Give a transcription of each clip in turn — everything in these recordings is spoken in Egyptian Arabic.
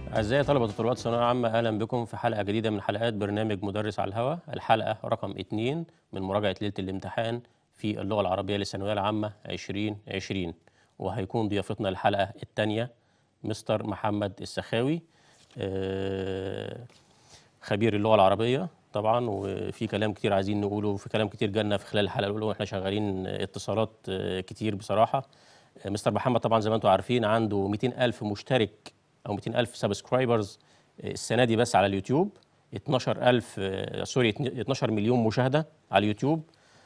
أعزائي طلبة وطلبات الثانوية العامة أهلا بكم في حلقة جديدة من حلقات برنامج مدرس على الهواء الحلقة رقم 2 من مراجعة ليلة الامتحان في اللغة العربية للثانوية العامة 2020 وهيكون ضيافتنا الحلقة الثانية مستر محمد السخاوي آه، خبير اللغة العربية طبعا وفي كلام كتير عايزين نقوله وفي كلام كتير جالنا في خلال الحلقة الأولى واحنا شغالين اتصالات آه، كتير بصراحة آه، مستر محمد طبعا زي ما انتم عارفين عنده 200 ألف مشترك أو 200 ألف سبسكرايبرز السنة دي بس على اليوتيوب 12000 آه، سوري 12 مليون مشاهدة على اليوتيوب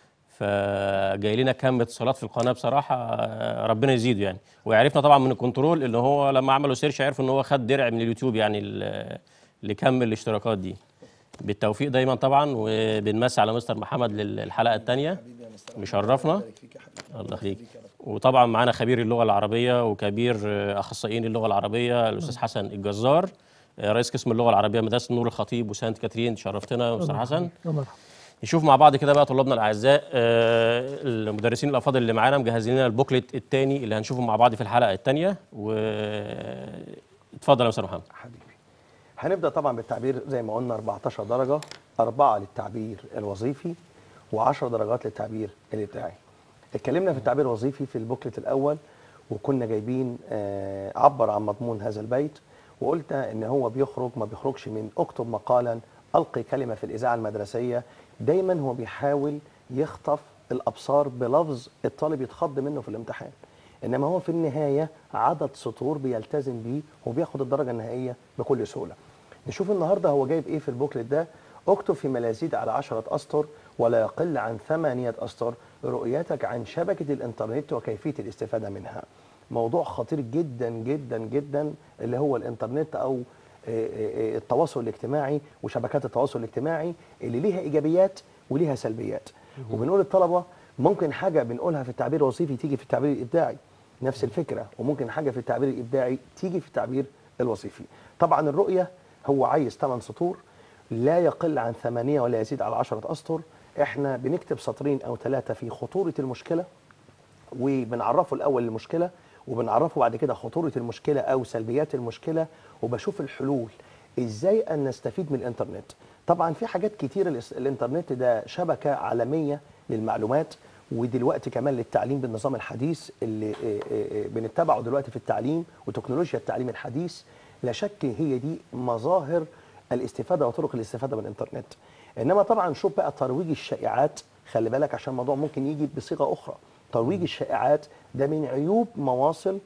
فجاي لنا كم اتصالات في القناه بصراحه آه، ربنا يزيده يعني وعرفنا طبعا من الكنترول اللي هو لما عملوا سيرش عرفوا ان هو خد درع من اليوتيوب يعني ل- لكم الاشتراكات دي بالتوفيق دايما طبعا وبنمسي على مستر محمد للحلقه الثانيه مشرفنا الله يخليك وطبعا معانا خبير اللغه العربيه وكبير آه، اخصائيين اللغه العربيه الاستاذ حسن الجزار آه، رئيس قسم اللغه العربيه مدرسه النور الخطيب وسانت كاترين شرفتنا يا مستر حسن مرحبا نشوف مع بعض كده بقى طلابنا الاعزاء آه، المدرسين الافاضل اللي معانا مجهزين لنا البوكلت الثاني اللي هنشوفه مع بعض في الحلقه الثانيه و اتفضل يا مستر محمد حبيبي هنبدا طبعا بالتعبير زي ما قلنا 14 درجه أربعة للتعبير الوظيفي و10 درجات للتعبير الابداعي اتكلمنا في التعبير الوظيفي في البوكلت الاول وكنا جايبين آه، عبر عن مضمون هذا البيت وقلت ان هو بيخرج ما بيخرجش من اكتب مقالا القي كلمه في الاذاعه المدرسيه دايما هو بيحاول يخطف الابصار بلفظ الطالب يتخض منه في الامتحان انما هو في النهايه عدد سطور بيلتزم بيه وبياخد الدرجه النهائيه بكل سهوله نشوف النهارده هو جايب ايه في البوكلت ده اكتب في ما لا يزيد على 10 اسطر ولا يقل عن ثمانية اسطر رؤيتك عن شبكه الانترنت وكيفيه الاستفاده منها موضوع خطير جدا جدا جدا اللي هو الانترنت او آه، آه، التواصل الاجتماعي وشبكات التواصل الاجتماعي اللي ليها ايجابيات وليها سلبيات وبنقول للطلبه ممكن حاجه بنقولها في التعبير الوظيفي تيجي في التعبير الابداعي نفس الفكره وممكن حاجه في التعبير الابداعي تيجي في التعبير الوظيفي طبعا الرؤيه هو عايز 8 سطور لا يقل عن ثمانية ولا يزيد على 10 اسطر احنا بنكتب سطرين او ثلاثه في خطوره المشكله وبنعرفه الاول المشكله وبنعرفه بعد كده خطوره المشكله او سلبيات المشكله وبشوف الحلول ازاي ان نستفيد من الانترنت طبعا في حاجات كتير الاس- الانترنت ده شبكه عالميه للمعلومات ودلوقتي كمان للتعليم بالنظام الحديث اللي آه، آه، آه، بنتبعه دلوقتي في التعليم وتكنولوجيا التعليم الحديث لا شك هي دي مظاهر الاستفاده وطرق الاستفاده من الانترنت انما طبعا شوف بقى ترويج الشائعات خلي بالك عشان الموضوع ممكن يجي بصيغه اخرى ترويج الشائعات ده من عيوب مواصل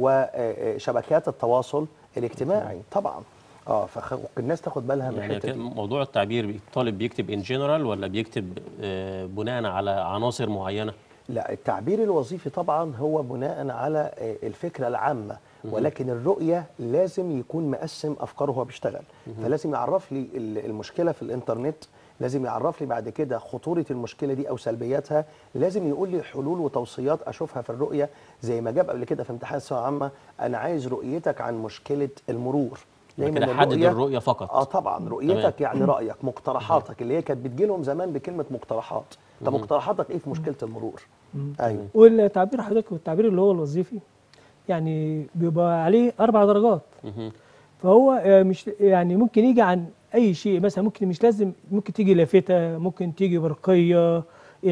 وشبكات التواصل الاجتماعي طبعا اه فالناس تاخد بالها من يعني الحته كده دي موضوع التعبير الطالب بيكتب ان جنرال ولا بيكتب آه، بناء على عناصر معينه لا التعبير الوظيفي طبعا هو بناء على آه، الفكره العامه ولكن الرؤيه لازم يكون مقسم افكاره وهو بيشتغل فلازم يعرف لي ال- المشكله في الانترنت لازم يعرف لي بعد كده خطوره المشكله دي او سلبياتها لازم يقول لي حلول وتوصيات اشوفها في الرؤيه زي ما جاب قبل كده في امتحان الثانويه العامه انا عايز رؤيتك عن مشكله المرور كده حدد الرؤيه فقط اه طبعا رؤيتك يعني رايك مقترحاتك اللي هي كانت بتجي لهم زمان بكلمه مقترحات طب مقترحاتك ايه في مشكله المرور ايوه والتعبير حضرتك والتعبير اللي هو الوظيفي يعني بيبقى عليه اربع درجات مهم. فهو آه، مش يعني ممكن يجي عن اي شيء مثلا ممكن مش لازم ممكن تيجي لافته ممكن تيجي برقيه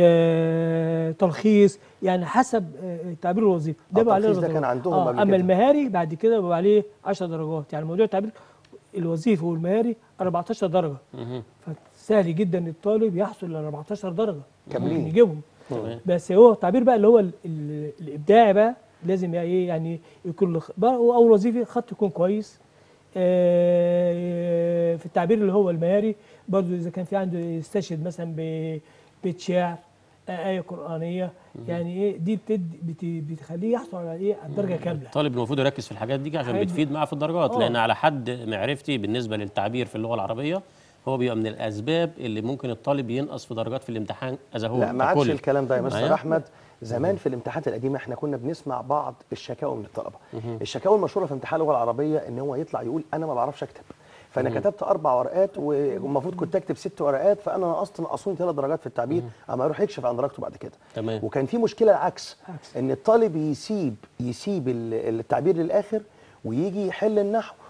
آه، تلخيص يعني حسب آه، التعبير الوظيفي آه، بيبقى عليه التلخيص ده درجات. كان عندهم آه قبل اما كده. المهاري بعد كده بيبقى عليه 10 درجات يعني موضوع التعبير الوظيفي والمهاري 14 درجه مهم. فسهل جدا الطالب يحصل على 14 درجه كاملين. ممكن يجيبهم تمام. بس هو التعبير بقى اللي هو ال- ال- الابداعي بقى لازم يعني ايه يعني يكون له خ- بقى هو او الوظيفي خط يكون كويس آه، في التعبير اللي هو المهاري برضو اذا كان في عنده يستشهد مثلا ببيت شعر آه، آية قرآنية يعني ايه دي بتدي بت- بتخليه يحصل على ايه على الدرجة كاملة الطالب المفروض يركز في الحاجات دي عشان الحاجات دي. بتفيد معاه في الدرجات آه. لان على حد معرفتي بالنسبه للتعبير في اللغه العربيه هو بيبقى من الاسباب اللي ممكن الطالب ينقص في درجات في الامتحان اذا هو لا ما عادش ككل. الكلام ده يا مستر أيوة. احمد زمان في الامتحانات القديمه احنا كنا بنسمع بعض الشكاوى من الطلبه الشكاوى المشهوره في امتحان اللغه العربيه ان هو يطلع يقول انا ما بعرفش اكتب فانا كتبت اربع ورقات والمفروض كنت اكتب ست ورقات فانا نقصت نقصوني ثلاث درجات في التعبير اما يروح يكشف عن درجته بعد كده تمام. وكان في مشكله العكس عكس. ان الطالب يسيب يسيب ال- التعبير للاخر ويجي يحل النحو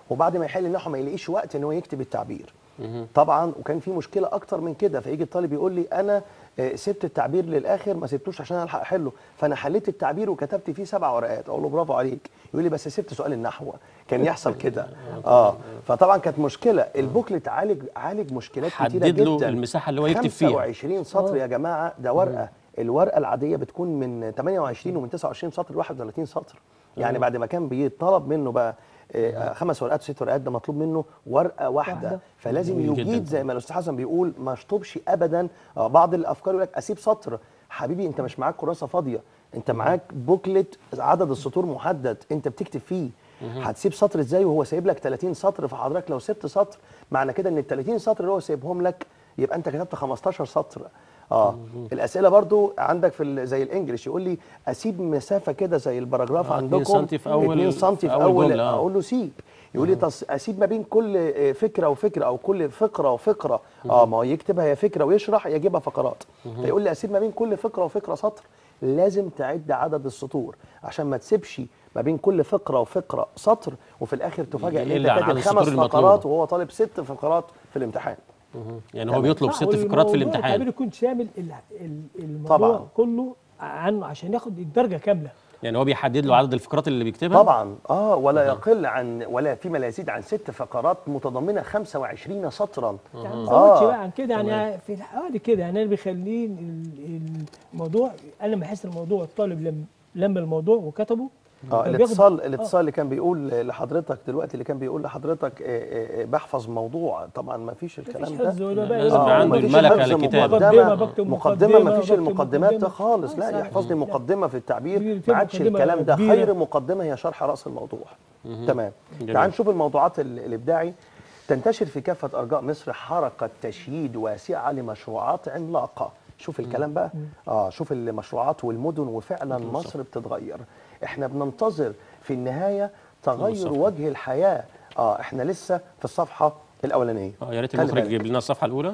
وبعد ما يحل النحو ما يلاقيش وقت ان هو يكتب التعبير طبعا وكان في مشكله اكتر من كده فيجي الطالب يقول لي انا آه، سبت التعبير للاخر ما سبتوش عشان الحق احله فانا حليت التعبير وكتبت فيه سبع ورقات اقول له برافو عليك يقول لي بس سبت سؤال النحو كان يحصل كده اه فطبعا كانت مشكله البوكلت عالج عالج مشكلات كتيره حدد له جدا المساحة اللي هو يكتب فيها. 25 سطر يا جماعه ده ورقه الورقه العاديه بتكون من 28 ومن 29 سطر ل 31 سطر يعني بعد ما كان بيطلب منه بقى آه، خمس ورقات ست ورقات ده مطلوب منه ورقه واحده واحدة. فلازم جميل جداً. يجيد زي ما الاستاذ حسن بيقول ما اشطبش ابدا آه، بعض الافكار يقول لك اسيب سطر حبيبي انت مش معاك كراسه فاضيه انت معاك بوكلت عدد السطور محدد انت بتكتب فيه هتسيب سطر ازاي وهو سايب لك 30 سطر فحضرتك لو سبت سطر معنى كده ان ال 30 سطر اللي هو سايبهم لك يبقى انت كتبت 15 سطر اه الاسئله برضو عندك في ال- زي الانجليش يقول لي اسيب مسافه كده زي الباراجراف آه، اتنين عندكم سنتي في أول- 2 سم في في أول اول جملة، آه. اقول له سيب يقول لي تص... اسيب ما بين كل آه، فكره وفكره او كل فقره وفقره اه ما هو يكتبها يا فكره ويشرح يجيبها فقرات فيقول لي اسيب ما بين كل فقره وفقره سطر لازم تعد عدد السطور عشان ما تسيبش ما بين كل فقره وفقره سطر وفي الاخر تفاجئ ان يقل انت عن كاتب عدد السطور خمس المطلوبة. فقرات وهو طالب ست فقرات في الامتحان يعني هو بيطلب ست فقرات في والموضوع الامتحان التعبير يكون شامل ال- ال- الموضوع طبعاً. كله عنه عشان ياخد الدرجه كامله يعني هو بيحدد له عدد الفقرات اللي بيكتبها طبعا اه ولا يقل عن ولا فيما لا يزيد عن ست فقرات متضمنه 25 سطرا يعني ما آه. زودش بقى عن كده يعني في حوالي كده يعني انا بيخليه ال- الموضوع انا بحس الموضوع الطالب لم لما الموضوع وكتبه اه فبياخد- الاتصال الاتصال اللي كان بيقول لحضرتك دلوقتي اللي كان بيقول لحضرتك آه، آه، آه، بحفظ موضوع طبعا ما فيش مفيش الكلام حفظ ده ولا بقى لازم يقول يبقى لك عنده مفيش الملكة حفظ، للكتابة. مقدمه بكتب مقدمه ما فيش بكتب المقدمات ده مقدمة. خالص لا آه، يحفظ لي لا. مقدمه في التعبير في- في ما عادش مقدمة الكلام ده كبيرة. خير مقدمه هي شرح راس الموضوع تمام جميل. تعال نشوف الموضوعات ال- الابداعي تنتشر في كافه ارجاء مصر حركه تشييد واسعه لمشروعات عملاقه شوف الكلام بقى اه شوف المشروعات والمدن وفعلا مصر بتتغير احنا بننتظر في النهايه تغير الصفحة. وجه الحياه اه احنا لسه في الصفحه الاولانيه اه يا ريت خلي المخرج بالك. يجيب لنا الصفحه الاولى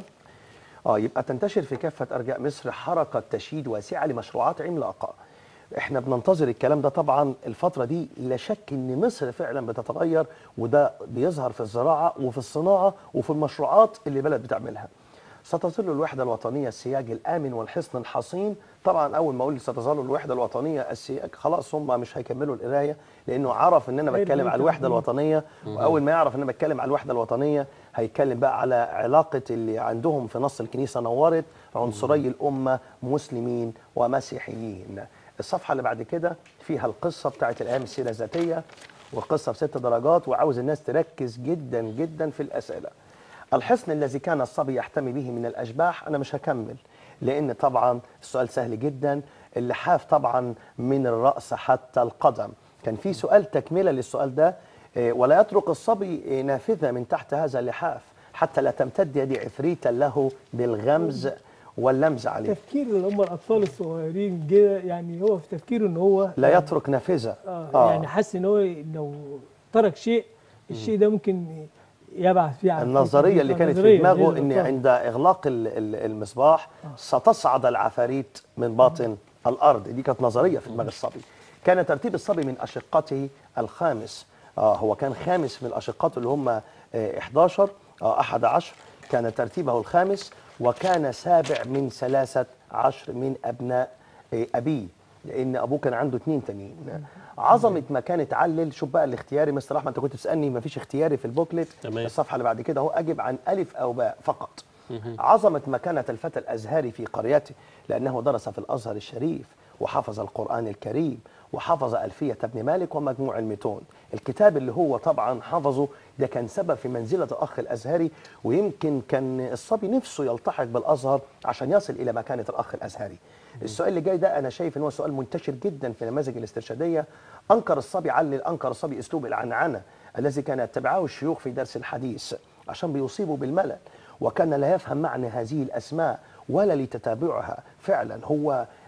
اه يبقى تنتشر في كافة أرجاء مصر حركة تشييد واسعة لمشروعات عملاقة. احنا بننتظر الكلام ده طبعا الفترة دي لا شك ان مصر فعلا بتتغير وده بيظهر في الزراعة وفي الصناعة وفي المشروعات اللي البلد بتعملها. ستظل الوحدة الوطنية السياج الآمن والحصن الحصين طبعا أول ما أقول ستظل الوحدة الوطنية السياج خلاص هم مش هيكملوا القراية لأنه عرف إن أنا غير بتكلم على بيت الوحدة الوطنية. الوطنية واول ما يعرف ان انا بتكلم على الوحده الوطنيه هيتكلم بقى على علاقه اللي عندهم في نص الكنيسه نورت عنصري الامه مسلمين ومسيحيين الصفحه اللي بعد كده فيها القصه بتاعت الايام السيره الذاتيه والقصه بست درجات وعاوز الناس تركز جدا جدا في الاسئله الحصن الذي كان الصبي يحتمي به من الاشباح انا مش هكمل لان طبعا السؤال سهل جدا اللحاف طبعا من الراس حتى القدم كان في سؤال تكمله للسؤال ده إيه، ولا يترك الصبي إيه، نافذه من تحت هذا اللحاف حتى لا تمتد يد عفريتا له بالغمز واللمز عليه تفكير اللي هم الاطفال الصغيرين كده يعني هو في تفكيره ان هو لا يترك نافذه آه يعني حاسس ان هو لو ترك شيء الشيء ده ممكن يبعث فيه عن النظريه اللي كانت في نظرية دماغه غير ان الأطفال. عند اغلاق ال- ال- المصباح ستصعد العفاريت من باطن الارض دي كانت نظريه في دماغ الصبي كان ترتيب الصبي من اشقته الخامس آه هو كان خامس من اشقاته اللي هم آه 11 آه 11 كان ترتيبه الخامس وكان سابع من ثلاثه عشر من ابناء آه ابيه لان ابوه كان عنده اثنين تانيين عظمه ما كانت علل شوف بقى الاختياري مستر احمد انت كنت بتسالني ما فيش اختياري في البوكلت تمام. الصفحه اللي بعد كده اهو اجب عن الف او باء فقط عظمه مكانه الفتى الازهري في قريته لانه درس في الازهر الشريف وحفظ القران الكريم وحفظ الفيه ابن مالك ومجموع الميتون الكتاب اللي هو طبعا حفظه ده كان سبب في منزله الاخ الازهري ويمكن كان الصبي نفسه يلتحق بالازهر عشان يصل الى مكانه الاخ الازهري السؤال اللي جاي ده انا شايف ان هو سؤال منتشر جدا في النماذج الاسترشاديه انكر الصبي علل انكر الصبي اسلوب العنعنه الذي كان يتبعه الشيوخ في درس الحديث عشان بيصيبوا بالملل وكان لا يفهم معنى هذه الاسماء ولا لتتابعها فعلا هو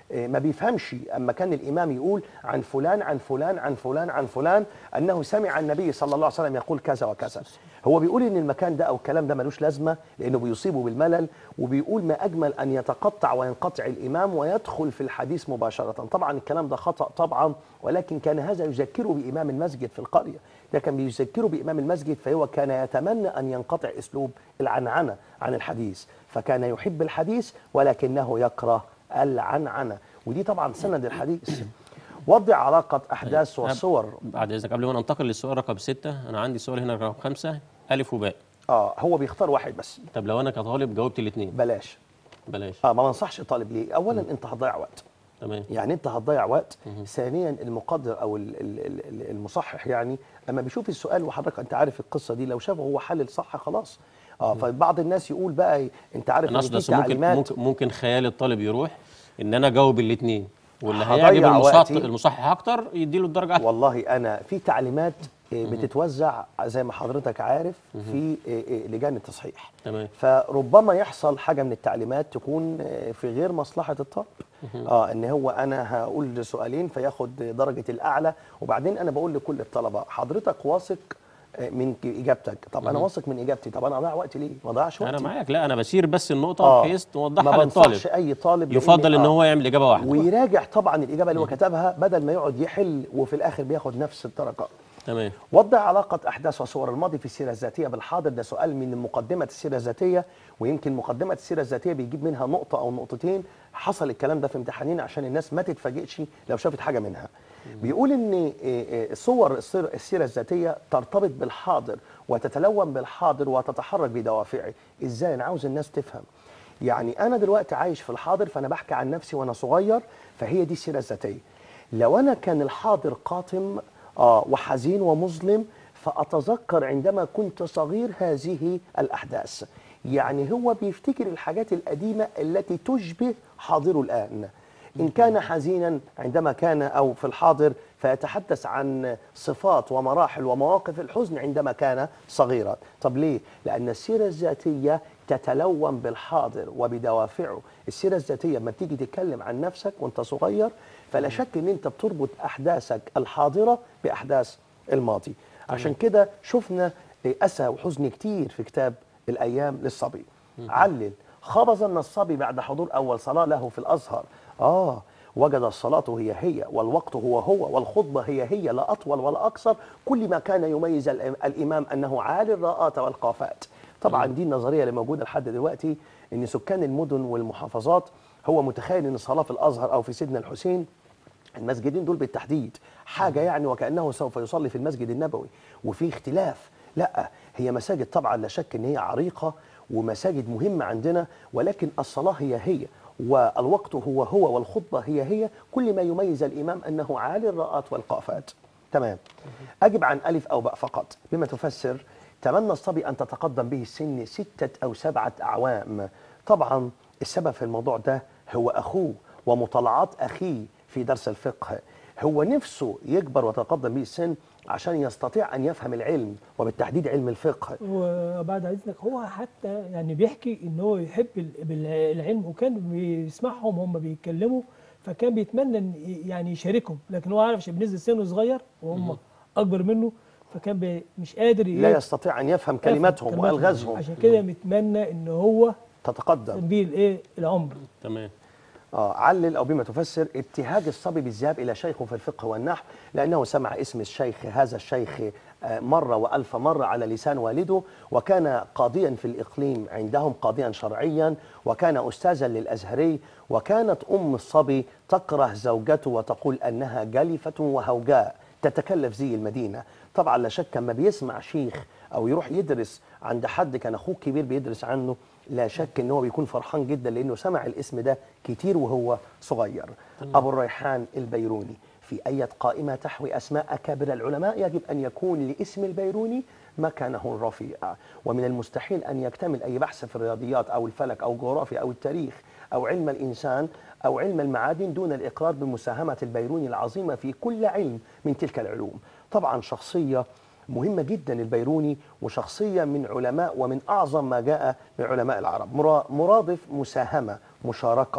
آه، ما بيفهمش اما كان الامام يقول عن فلان عن فلان عن فلان عن فلان انه سمع النبي صلى الله عليه وسلم يقول كذا وكذا هو بيقول ان المكان ده او الكلام ده ملوش لازمه لانه بيصيبه بالملل وبيقول ما اجمل ان يتقطع وينقطع الامام ويدخل في الحديث مباشره طبعا الكلام ده خطا طبعا ولكن كان هذا يذكره بامام المسجد في القريه ده كان بيذكره بامام المسجد فهو كان يتمنى ان ينقطع اسلوب العنعنه عن الحديث فكان يحب الحديث ولكنه يكره العنعنه ودي طبعا سند الحديث وضع علاقه احداث طيب. وصور بعد اذنك قبل ما ننتقل للسؤال رقم ستة انا عندي سؤال هنا رقم خمسة الف وباء اه هو بيختار واحد بس طب لو انا كطالب جاوبت الاثنين بلاش بلاش اه ما بنصحش الطالب ليه اولا انت هتضيع وقت تمام يعني انت هتضيع وقت ثانيا المقدر او ال- ال- ال- ال- المصحح يعني اما بيشوف السؤال وحضرتك انت عارف القصه دي لو شافه هو حلل صح خلاص اه فبعض الناس يقول بقى انت عارف انا ان اقصد في بس ممكن تعليمات ممكن ممكن خيال الطالب يروح ان انا اجاوب الاثنين واللي هضيع هيعجب المصحح وقتي. المصحح اكتر يديله الدرجه أحسن. والله انا في تعليمات آه، بتتوزع زي ما حضرتك عارف في آه، آه، لجان التصحيح تمام فربما يحصل حاجه من التعليمات تكون آه، في غير مصلحه الطالب اه ان هو انا هقول سؤالين فياخد درجه الاعلى وبعدين انا بقول لكل الطلبه حضرتك واثق آه، من اجابتك طب انا واثق من اجابتي طب انا اضيع وقتي ليه ما اضيعش وقتي انا معاك لا انا بسير بس النقطه آه. بحيث ما توضحها بنصحش للطالب اي طالب لأن- يفضل ان آه. هو يعمل اجابه واحده ويراجع طبعا الاجابه اللي هو كتبها بدل ما يقعد يحل وفي الاخر بياخد نفس الدرجه تمام وضع علاقة أحداث وصور الماضي في السيرة الذاتية بالحاضر ده سؤال من مقدمة السيرة الذاتية ويمكن مقدمة السيرة الذاتية بيجيب منها نقطة أو نقطتين حصل الكلام ده في امتحانين عشان الناس ما تتفاجئش لو شافت حاجة منها بيقول إن إيه، إيه، صور السير- السيرة الذاتية ترتبط بالحاضر وتتلون بالحاضر وتتحرك بدوافعه إزاي أنا عاوز الناس تفهم يعني أنا دلوقتي عايش في الحاضر فأنا بحكي عن نفسي وأنا صغير فهي دي السيرة الذاتية لو أنا كان الحاضر قاتم آه وحزين ومظلم فأتذكر عندما كنت صغير هذه الأحداث يعني هو بيفتكر الحاجات القديمة التي تشبه حاضره الآن إن كان حزينا عندما كان أو في الحاضر فيتحدث عن صفات ومراحل ومواقف الحزن عندما كان صغيرا طب ليه؟ لأن السيرة الذاتية تتلون بالحاضر وبدوافعه السيرة الذاتية لما تيجي تتكلم عن نفسك وانت صغير فلا شك ان انت بتربط احداثك الحاضرة باحداث الماضي عشان كده شفنا أسى وحزن كتير في كتاب الأيام للصبي علل خبز النصابي بعد حضور أول صلاة له في الأزهر آه وجد الصلاة هي هي والوقت هو هو والخطبة هي هي لا أطول ولا أقصر كل ما كان يميز الإم- الإمام أنه عالي الراءات والقافات طبعا دي النظرية اللي موجودة لحد دلوقتي أن سكان المدن والمحافظات هو متخيل أن الصلاة في الأزهر أو في سيدنا الحسين المسجدين دول بالتحديد حاجه يعني وكانه سوف يصلي في المسجد النبوي وفي اختلاف لا هي مساجد طبعا لا شك ان هي عريقه ومساجد مهمه عندنا ولكن الصلاه هي هي والوقت هو هو والخطبه هي هي كل ما يميز الامام انه عالي الراءات والقافات تمام اجب عن الف او باء فقط بما تفسر تمنى الصبي ان تتقدم به السن سته او سبعه اعوام طبعا السبب في الموضوع ده هو اخوه ومطالعات اخيه في درس الفقه هو نفسه يكبر ويتقدم به السن عشان يستطيع ان يفهم العلم وبالتحديد علم الفقه وبعد اذنك هو حتى يعني بيحكي ان هو يحب ال- بالعلم وكان بيسمعهم هم بيتكلموا فكان بيتمنى ان يعني يشاركهم لكن هو عارف عشان بنزل سنه صغير وهم اكبر منه فكان بي مش قادر لا إيه يستطيع ان يفهم يفهم كلماتهم والغازهم عشان كده متمنى ان هو تتقدم بيه الايه العمر تمام آه علل أو بما تفسر ابتهاج الصبي بالذهاب إلى شيخه في الفقه والنحو لأنه سمع اسم الشيخ هذا الشيخ آه، مرة وألف مرة على لسان والده وكان قاضيا في الإقليم عندهم قاضيا شرعيا وكان أستاذا للأزهري وكانت أم الصبي تكره زوجته وتقول أنها جلفة وهوجاء تتكلف زي المدينة طبعا لا شك لما بيسمع شيخ أو يروح يدرس عند حد كان أخوه كبير بيدرس عنه لا شك ان هو بيكون فرحان جدا لانه سمع الاسم ده كتير وهو صغير ابو الريحان البيروني في أي قائمة تحوي أسماء أكابر العلماء يجب أن يكون لاسم البيروني مكانه الرفيع ومن المستحيل أن يكتمل أي بحث في الرياضيات أو الفلك أو الجغرافيا أو التاريخ أو علم الإنسان أو علم المعادن دون الإقرار بمساهمة البيروني العظيمة في كل علم من تلك العلوم طبعا شخصية مهمة جدا البيروني وشخصية من علماء ومن أعظم ما جاء من علماء العرب مرا- مرادف مساهمة مشاركة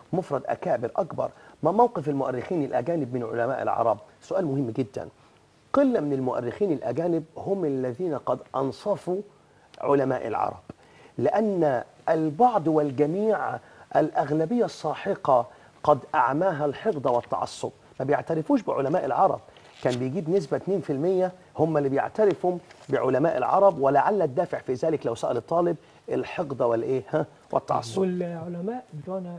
مفرد أكابر أكبر ما موقف المؤرخين الأجانب من علماء العرب سؤال مهم جدا قلة من المؤرخين الأجانب هم الذين قد أنصفوا علماء العرب لأن البعض والجميع الأغلبية الساحقة قد أعماها الحقد والتعصب ما بيعترفوش بعلماء العرب كان بيجيب نسبة 2% هم اللي بيعترفوا بعلماء العرب ولعل الدافع في ذلك لو سأل الطالب الحقد والإيه ها والتعصب والعلماء بتوعنا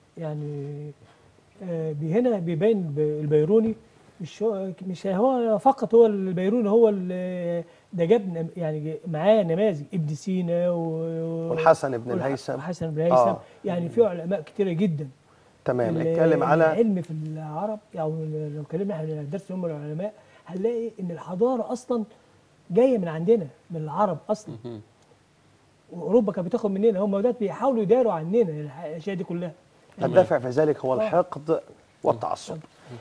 يعني آه، بي- هنا بيبين ب- البيروني مش هو مش هو فقط هو البيروني هو اللي ده جاب نم- يعني معاه نماذج ابن سينا و- والحسن بن والح- الهيثم. والحسن بن الهيثم آه. يعني في علماء كتيرة جدا تمام ال- اتكلم على العلم في العرب او لو اتكلمنا عن الدرس هم العلماء هنلاقي ان الحضاره اصلا جايه من عندنا من العرب اصلا واوروبا كانت بتاخد مننا هم دلوقتي بيحاولوا يداروا عننا الاشياء دي كلها الدافع في ذلك هو الحقد والتعصب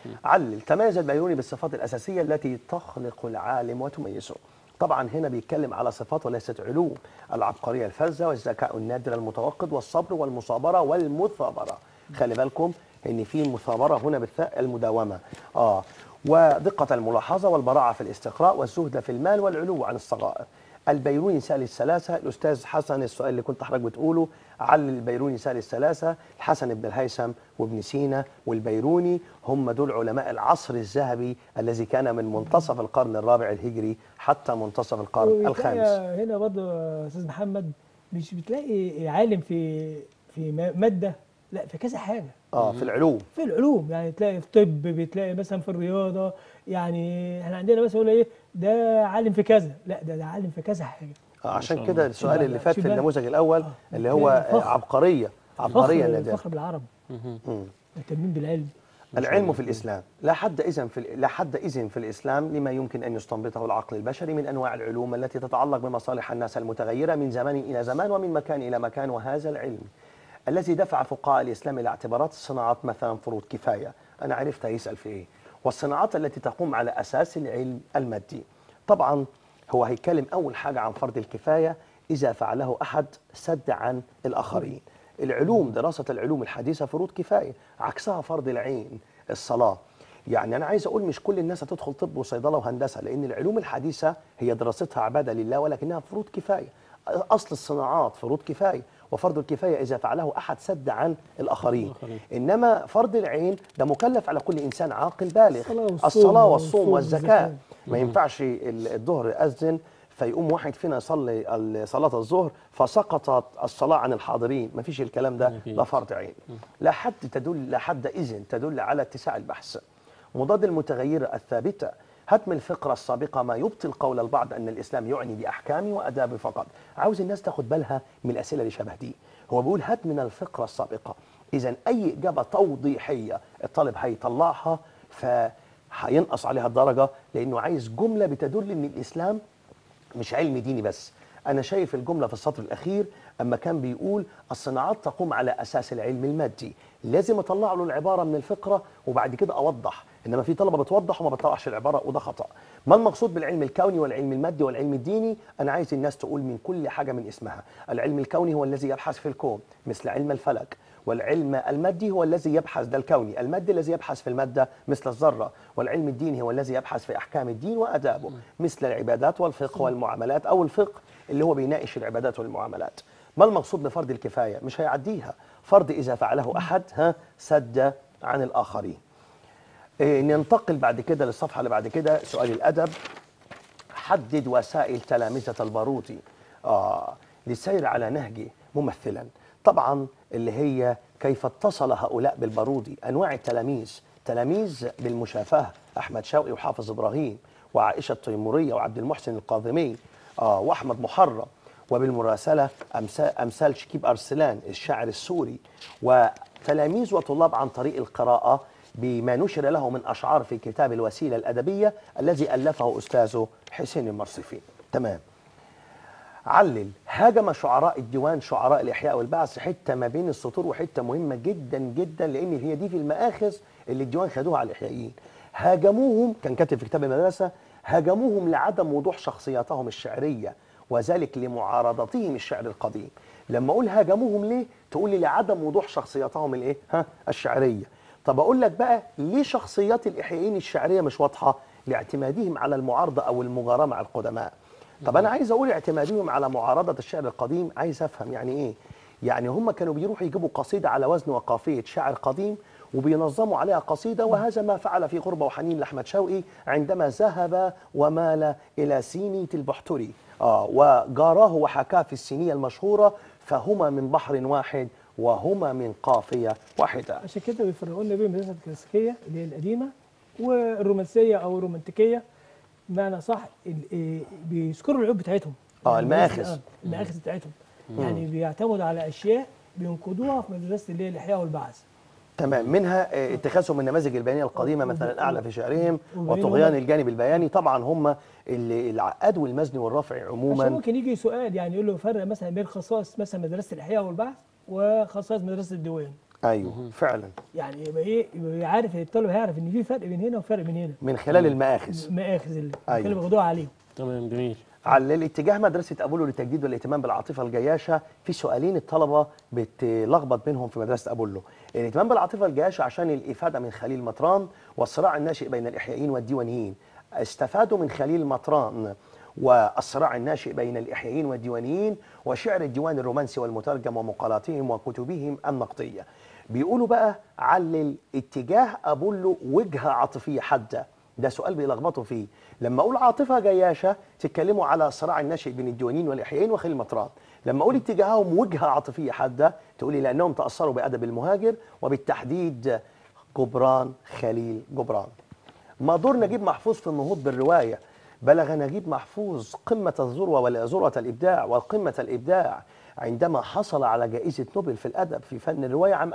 علل تميز البيروني بالصفات الأساسية التي تخلق العالم وتميزه طبعا هنا بيتكلم على صفات وليست علوم العبقرية الفذة والذكاء النادر المتوقد والصبر والمصابرة والمثابرة خلي بالكم ان في مثابرة هنا بالثاء المداومة اه ودقة الملاحظة والبراعة في الاستقراء والزهد في المال والعلو عن الصغائر البيروني سال الثلاثة الأستاذ حسن السؤال اللي كنت حضرتك بتقوله علل البيروني سال الثلاثة الحسن بن الهيثم وابن سينا والبيروني هم دول علماء العصر الذهبي الذي كان من منتصف القرن الرابع الهجري حتى منتصف القرن وتلاقي الخامس هنا برضه يا استاذ محمد مش بتلاقي عالم في في ما- ماده لا في كذا حاجه اه في العلوم في العلوم يعني تلاقي في طب بتلاقي مثلا في الرياضه يعني احنا عندنا مثلا يقول ايه ده عالم في كذا لا ده ده عالم في كذا حاجه آه عشان شاء كده الله. السؤال شوف اللي بقى- فات شوف في بقى. النموذج الأول آه. اللي هو فخر. آه، عبقرية عبقرية فخر نادرة فخر بالعرب مم. مهتمين بالعلم العلم في الإسلام لا حد إذن في لا حد إذن في الإسلام لما يمكن أن يستنبطه العقل البشري من أنواع العلوم التي تتعلق بمصالح الناس المتغيرة من زمان إلى زمان ومن مكان إلى مكان وهذا العلم الذي دفع فقهاء الإسلام إلى اعتبارات الصناعات مثلا فروض كفاية أنا عرفت هيسأل في إيه والصناعات التي تقوم على أساس العلم المادي طبعا هو هيتكلم أول حاجة عن فرض الكفاية إذا فعله أحد سد عن الآخرين العلوم دراسة العلوم الحديثة فروض كفاية عكسها فرض العين الصلاة يعني أنا عايز أقول مش كل الناس هتدخل طب وصيدلة وهندسة لأن العلوم الحديثة هي دراستها عبادة لله ولكنها فروض كفاية أصل الصناعات فروض كفاية وفرض الكفاية إذا فعله أحد سد عن الآخرين الآخرين. إنما فرض العين ده مكلف على كل إنسان عاقل بالغ الصلاة والصوم الصلاة والصوم والصوم والزكاة والزكاة. ما ينفعش ال- الظهر يأذن فيقوم واحد فينا يصلي ال- صلاة الظهر فسقطت الصلاة عن الحاضرين ما فيش الكلام ده مفيش. ده فرض عين لا حد تدل لا حد إذن تدل على اتساع البحث مضاد المتغيرة الثابتة هتم الفقرة السابقة ما يبطل قول البعض أن الإسلام يعني بأحكام وأداب فقط عاوز الناس تاخد بالها من الأسئلة اللي شبه دي هو بيقول هات من الفقرة السابقة إذا أي إجابة توضيحية الطالب هيطلعها فهينقص عليها الدرجة لأنه عايز جملة بتدل أن الإسلام مش علم ديني بس أنا شايف الجملة في السطر الأخير أما كان بيقول الصناعات تقوم على أساس العلم المادي لازم أطلع له العبارة من الفقرة وبعد كده أوضح إنما في طلبة بتوضح وما بتطلعش العبارة وده خطأ ما المقصود بالعلم الكوني والعلم المادي والعلم الديني أنا عايز الناس تقول من كل حاجة من اسمها العلم الكوني هو الذي يبحث في الكون مثل علم الفلك والعلم المادي هو الذي يبحث ده الكوني المادي الذي يبحث في المادة مثل الذرة والعلم الديني هو الذي يبحث في أحكام الدين وأدابه مثل العبادات والفقه والمعاملات أو الفقه اللي هو بيناقش العبادات والمعاملات ما المقصود بفرض الكفاية مش هيعديها فرض إذا فعله أحد ها سد عن الآخرين إيه ننتقل بعد كده للصفحة اللي بعد كده سؤال الأدب حدد وسائل تلامذة البارودي آه للسير على نهجه ممثلا طبعا اللي هي كيف اتصل هؤلاء بالبارودي أنواع التلاميذ تلاميذ بالمشافهة أحمد شوقي وحافظ إبراهيم وعائشة التيمورية وعبد المحسن القاظمي آه وأحمد محرم وبالمراسلة أمثال, أمثال شكيب أرسلان الشاعر السوري وتلاميذ وطلاب عن طريق القراءة بما نشر له من أشعار في كتاب الوسيلة الأدبية الذي ألفه أستاذه حسين المرصفي تمام علل هاجم شعراء الديوان شعراء الإحياء والبعث حتة ما بين السطور وحتة مهمة جدا جدا لأن هي دي في المآخذ اللي الديوان خدوها على الإحيائيين هاجموهم كان كاتب في كتاب المدرسة هاجموهم لعدم وضوح شخصياتهم الشعرية وذلك لمعارضتهم الشعر القديم لما اقول هاجموهم ليه تقول لي لعدم وضوح شخصياتهم الايه ها الشعريه طب اقول لك بقى ليه شخصيات الاحيائيين الشعريه مش واضحه لاعتمادهم على المعارضه او المغاراه مع القدماء طب انا عايز اقول اعتمادهم على معارضه الشعر القديم عايز افهم يعني ايه يعني هم كانوا بيروحوا يجيبوا قصيده على وزن وقافيه شاعر قديم وبينظموا عليها قصيده وهذا ما فعل في غربه وحنين لاحمد شوقي عندما ذهب ومال الى سينيه البحتري اه وجاراه وحكاه في السينيه المشهوره فهما من بحر واحد وهما من قافيه واحده عشان كده بيفرقوا لنا بين المدرسه الكلاسيكيه اللي هي القديمه والرومانسيه او الرومانتيكيه بمعنى صح ال- إيه، بيذكروا العيوب بتاعتهم آه، يعني المآخذ. آه، المآخذ بتاعتهم يعني بيعتمدوا على اشياء بينقضوها في مدرسه اللي هي الاحياء والبعث تمام منها آه، اتخاذهم من النماذج البيانيه القديمه مثلا اعلى في شعرهم وبعدين وطغيان هم- الجانب البياني طبعا هم اللي العقاد والمزن والرفع عشان عموما ممكن يجي سؤال يعني يقول له فرق مثلا بين خصائص مثلا مدرسه الاحياء والبعث وخصائص مدرسه الديوان ايوه فعلا يعني يبقى ايه يبقى عارف الطالب هيعرف ان في فرق بين هنا وفرق بين هنا من خلال المآخذ مآخذ اللي أيوة. كانوا بياخدوها عليهم تمام جميل على الاتجاه مدرسة أبولو للتجديد والاهتمام بالعاطفة الجياشة في سؤالين الطلبة بتلخبط بينهم في مدرسة أبولو الاهتمام بالعاطفة الجياشة عشان الإفادة من خليل مطران والصراع الناشئ بين الإحيائيين والديوانيين استفادوا من خليل مطران والصراع الناشئ بين الإحيائيين والديوانيين وشعر الديوان الرومانسي والمترجم ومقالاتهم وكتبهم النقدية بيقولوا بقى علل اتجاه أبولو وجهة عاطفية حادة ده سؤال بيلخبطوا فيه لما اقول عاطفه جياشه تتكلموا على صراع الناشئ بين الديوانيين والاحيائيين وخليل مطران لما اقول اتجاههم وجهه عاطفيه حاده تقولي لانهم تاثروا بادب المهاجر وبالتحديد جبران خليل جبران ما دور نجيب محفوظ في النهوض بالروايه بلغ نجيب محفوظ قمه الذروه وذروه الابداع وقمه الابداع عندما حصل على جائزة نوبل في الأدب في فن الرواية عام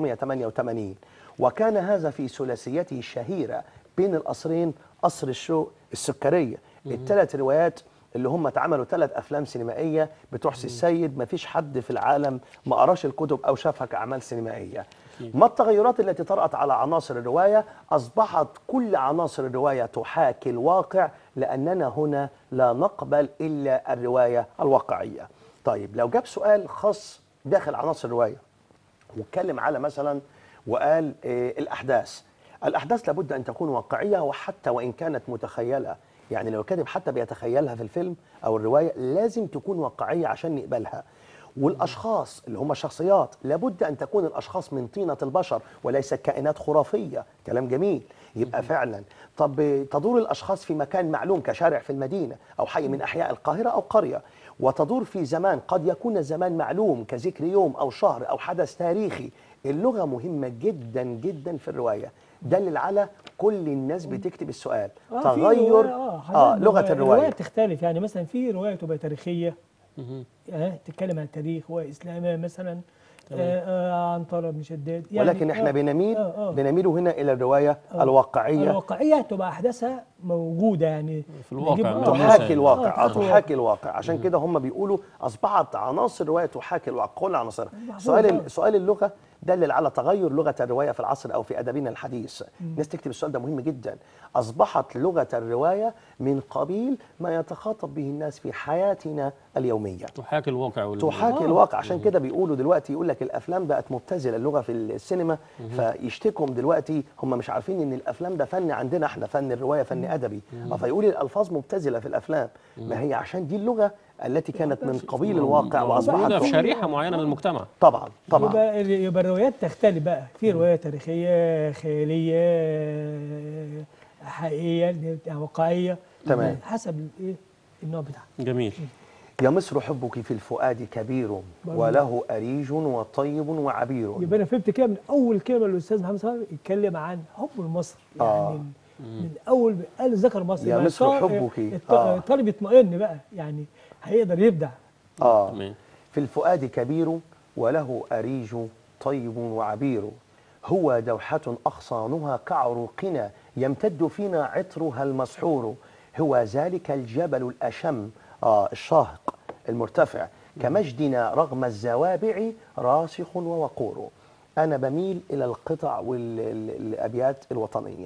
1988 وكان هذا في ثلاثيته الشهيرة بين القصرين قصر الشوق السكرية الثلاث روايات اللي هم اتعملوا ثلاث افلام سينمائيه بتحسي السيد ما فيش حد في العالم ما قراش الكتب او شافها كاعمال سينمائيه ما التغيرات التي طرأت على عناصر الروايه اصبحت كل عناصر الروايه تحاكي الواقع لاننا هنا لا نقبل الا الروايه الواقعيه طيب لو جاب سؤال خاص داخل عناصر الروايه واتكلم على مثلا وقال آه، الاحداث الاحداث لابد ان تكون واقعيه وحتى وان كانت متخيله يعني لو الكاتب حتى بيتخيلها في الفيلم او الروايه لازم تكون واقعيه عشان نقبلها والاشخاص اللي هم الشخصيات لابد ان تكون الاشخاص من طينه البشر وليست كائنات خرافيه كلام جميل يبقى فعلا طب تدور الاشخاص في مكان معلوم كشارع في المدينه او حي من احياء القاهره او قريه وتدور في زمان قد يكون الزمان معلوم كذكر يوم او شهر او حدث تاريخي اللغه مهمه جدا جدا في الروايه دلل على كل الناس بتكتب السؤال آه، في تغير رواية- اه, اه حاجات لغه الرواية الروايه بتختلف يعني مثلا في روايه تبقى تاريخيه مهم. آه تتكلم عن التاريخ واسلامه مثلا آه آه عن طلب بن شداد ولكن احنا آه بنميل آه آه بنميل هنا الى الروايه الواقعيه الواقعيه تبقى احداثها موجوده يعني في الواقع، نجيب- من آه، المثل. تحاكي آه، الواقع اه تحاكي تحاكي الواقع عشان كده هم بيقولوا اصبحت عناصر الروايه تحاكي الواقع كل عناصرها محفوظ، سؤال آه. ال- سؤال اللغه دلل على تغير لغه الروايه في العصر او في ادبنا الحديث الناس تكتب السؤال ده مهم جدا اصبحت لغه الروايه من قبيل ما يتخاطب به الناس في حياتنا اليوميه تحاكي الواقع وال... تحاكي آه. الواقع عشان كده بيقولوا دلوقتي يقول لك الافلام بقت مبتذله اللغه في السينما فيشتكوا دلوقتي هم مش عارفين ان الافلام ده فن عندنا احنا فن الروايه فن ادبي آه، فيقول الالفاظ مبتذله في الافلام ما هي عشان دي اللغه التي كانت من قبيل الواقع واصبحت موجودة في لغة. شريحة معينة من المجتمع طبعا طبعا يبقى يبقى الروايات تختلف بقى في روايه تاريخيه خياليه آه، حقيقيه اللي هي بتبقى واقعيه تمام. حسب الايه النوع بتاعها جميل يا مصر حبك في الفؤاد كبير وله أريج وطيب وعبير يبقى انا فهمت كده من اول كلمه الاستاذ محمد صلاح يتكلم عن حب لمصر يعني آه. من, من اول قال ذكر مصر يا يبقى مصر الطا- حبك. الط- آه. الطالب يطمئن بقى يعني هيقدر يبدع آه تمام في الفؤاد كبير وله أريج طيب وعبير هو دوحة أغصانها كعروقنا يمتد فينا عطرها المسحور هو ذلك الجبل الأشم آه الشاهق المرتفع كمجدنا رغم الزوابع راسخ ووقور أنا بميل إلى القطع والأبيات الوطنية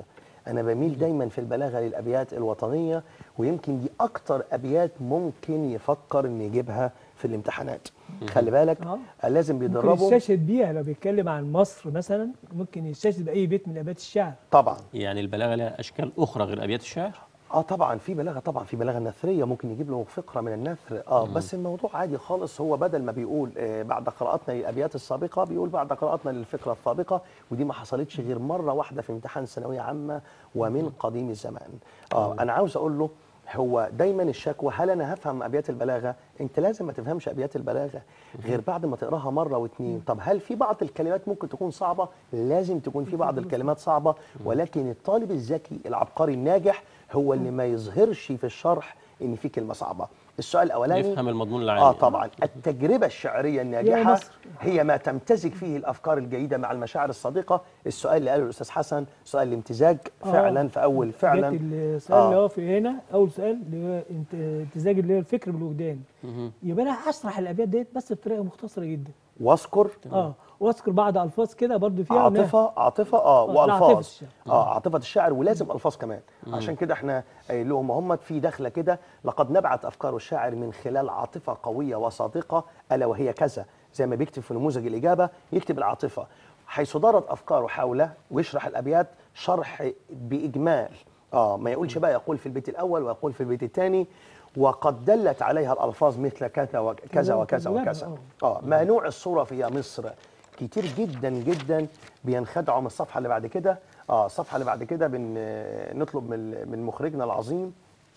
انا بميل دايما في البلاغه للابيات الوطنيه ويمكن دي اكتر ابيات ممكن يفكر ان يجيبها في الامتحانات خلي بالك آه. لازم ممكن بيدربوا يستشهد بيها لو بيتكلم عن مصر مثلا ممكن يستشهد باي بيت من ابيات الشعر طبعا يعني البلاغه لها اشكال اخرى غير ابيات الشعر اه طبعا في بلاغه طبعا في بلاغه نثريه ممكن يجيب له فقره من النثر اه بس الموضوع عادي خالص هو بدل ما بيقول آه بعد قراءتنا للابيات السابقه بيقول بعد قراءتنا للفقره السابقه ودي ما حصلتش غير مره واحده في امتحان ثانويه عامه ومن قديم الزمان اه انا عاوز اقول له هو دايما الشكوى هل انا هفهم ابيات البلاغه انت لازم ما تفهمش ابيات البلاغه غير بعد ما تقراها مره واتنين طب هل في بعض الكلمات ممكن تكون صعبه لازم تكون في بعض الكلمات صعبه ولكن الطالب الذكي العبقري الناجح هو اللي ما يظهرش في الشرح ان في كلمه صعبه السؤال الاولاني يفهم المضمون العام اه طبعا التجربه الشعريه يا الناجحه مصر. هي ما تمتزج فيه الافكار الجيده مع المشاعر الصادقه السؤال اللي قاله الاستاذ حسن سؤال الامتزاج آه. فعلا في اول فعلا جت السؤال آه. اللي هو في هنا اول سؤال اللي هو انت امتزاج اللي هو الفكر بالوجدان يبقى انا هشرح الابيات ديت بس بطريقه مختصره جدا واذكر اه واذكر بعض الفاظ كده برضو فيها إنها- عاطفه عاطفه اه آه، لا، عاطفة والفاظ الشعر. اه عاطفه الشاعر ولازم الفاظ كمان عشان كده احنا قايل لهم هم في دخله كده لقد نبعت افكار الشاعر من خلال عاطفه قويه وصادقه الا وهي كذا زي ما بيكتب في نموذج الاجابه يكتب العاطفه حيث دارت افكاره حوله ويشرح الابيات شرح باجمال اه ما يقولش بقى يقول في البيت الاول ويقول في البيت الثاني وقد دلت عليها الالفاظ مثل كذا وكذا وكذا كلها، وكذا اه منوع الصوره في مصر كتير جدا جدا بينخدعوا من الصفحه اللي بعد كده اه الصفحه اللي بعد كده بن نطلب من من مخرجنا العظيم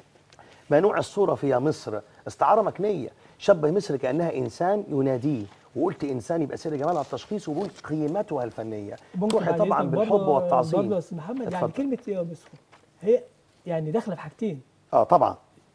منوع الصوره في مصر استعاره مكنيه شبه مصر كانها انسان يناديه وقلت انسان يبقى سر جمالها التشخيص وقلت قيمتها الفنيه ممكن روحي بعد طبعا إذنك بالحب برضو- والتعظيم برضو يا استاذ محمد يعني اتفضل. كلمه يا مصر هي يعني داخله في حاجتين اه طبعا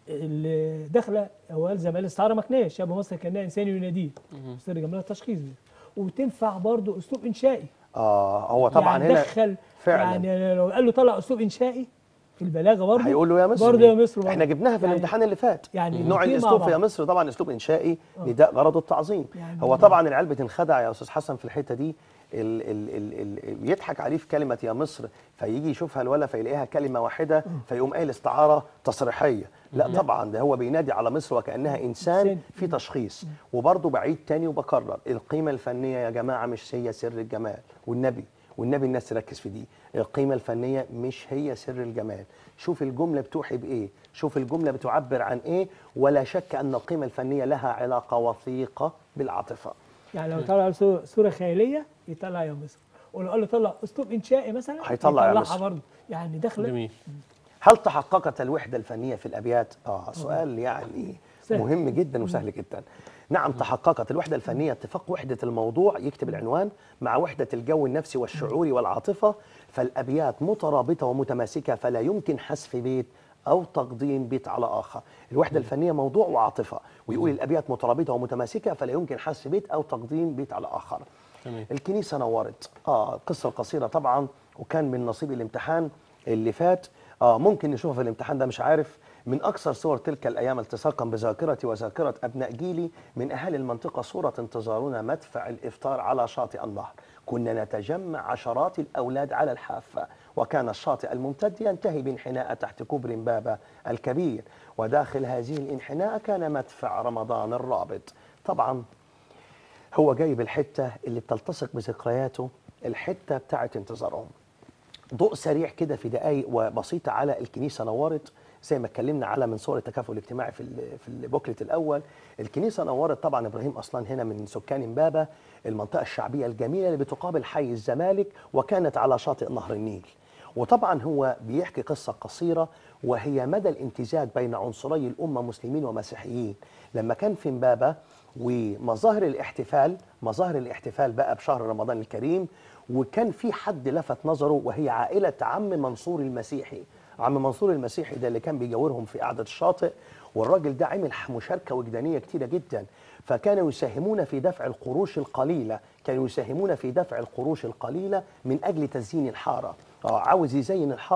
اللي داخله هو الزم الاستعاره مكنيه شبه مصر كانها انسان يناديه سر جمالها التشخيص دي وتنفع برضو اسلوب انشائي اه هو طبعا يعني هنا دخل فعلا يعني لو قال له طلع اسلوب انشائي في البلاغه برضه هيقول له يا مصر برضه يا مصر برضه. احنا جبناها في يعني الامتحان اللي فات يعني نوع الاتنين مع الاسلوب في يا بعض. مصر طبعا اسلوب انشائي نداء غرضه التعظيم يعني هو طبعا العيال بتنخدع يا استاذ حسن في الحته دي ال ال ال ال يضحك عليه في كلمه يا مصر فيجي يشوفها الولا فيلاقيها كلمه واحده فيقوم قايل استعاره تصريحيه لا طبعا ده هو بينادي على مصر وكانها انسان إنسان. في تشخيص وبرضه بعيد تاني وبكرر القيمه الفنيه يا جماعه مش هي سر الجمال والنبي والنبي الناس تركز في دي القيمه الفنيه مش هي سر الجمال شوف الجمله بتوحي بايه شوف الجمله بتعبر عن ايه ولا شك ان القيمه الفنيه لها علاقه وثيقه بالعاطفه يعني لو طلع صورة- صوره خياليه يطلع يا مصر ولو قال له طلع اسلوب انشائي مثلا هيطلع يا يطلعها مصر. برضه يعني داخله جميل هل تحققت الوحده الفنيه في الابيات اه سؤال يعني سهل. مهم جدا وسهل جدا نعم تحققت الوحده الفنيه اتفاق وحده الموضوع يكتب العنوان مع وحده الجو النفسي والشعوري والعاطفه فالابيات مترابطه ومتماسكه فلا يمكن حذف بيت او تقديم بيت على اخر الوحده الفنيه موضوع وعاطفه ويقول الابيات مترابطه ومتماسكه فلا يمكن حذف بيت او تقديم بيت على اخر تمام. الكنيسه نورت اه قصه قصيره طبعا وكان من نصيب الامتحان اللي فات اه ممكن نشوفها في الامتحان ده مش عارف من اكثر صور تلك الايام التصاقا بذاكرتي وذاكره ابناء جيلي من اهالي المنطقه صوره انتظارنا مدفع الافطار على شاطئ النهر كنا نتجمع عشرات الاولاد على الحافه وكان الشاطئ الممتد ينتهي بانحناء تحت كوبري بابا الكبير وداخل هذه الانحناء كان مدفع رمضان الرابط طبعا هو جايب الحته اللي بتلتصق بذكرياته الحته بتاعت انتظارهم ضوء سريع كده في دقائق وبسيطه على الكنيسه نورت زي ما اتكلمنا على من صور التكافل الاجتماعي في ال- في البوكلت الاول الكنيسه نورت طبعا ابراهيم اصلا هنا من سكان امبابه المنطقه الشعبيه الجميله اللي بتقابل حي الزمالك وكانت على شاطئ نهر النيل وطبعا هو بيحكي قصه قصيره وهي مدى الامتزاج بين عنصري الامه مسلمين ومسيحيين لما كان في امبابه ومظاهر الاحتفال مظاهر الاحتفال بقى بشهر رمضان الكريم وكان في حد لفت نظره وهي عائله عم منصور المسيحي عم منصور المسيحي ده اللي كان بيجاورهم في قعده الشاطئ والراجل ده عمل مشاركه وجدانيه كتيره جدا فكانوا يساهمون في دفع القروش القليله كانوا يساهمون في دفع القروش القليله من اجل تزيين الحاره اه عاوز يزين الحاره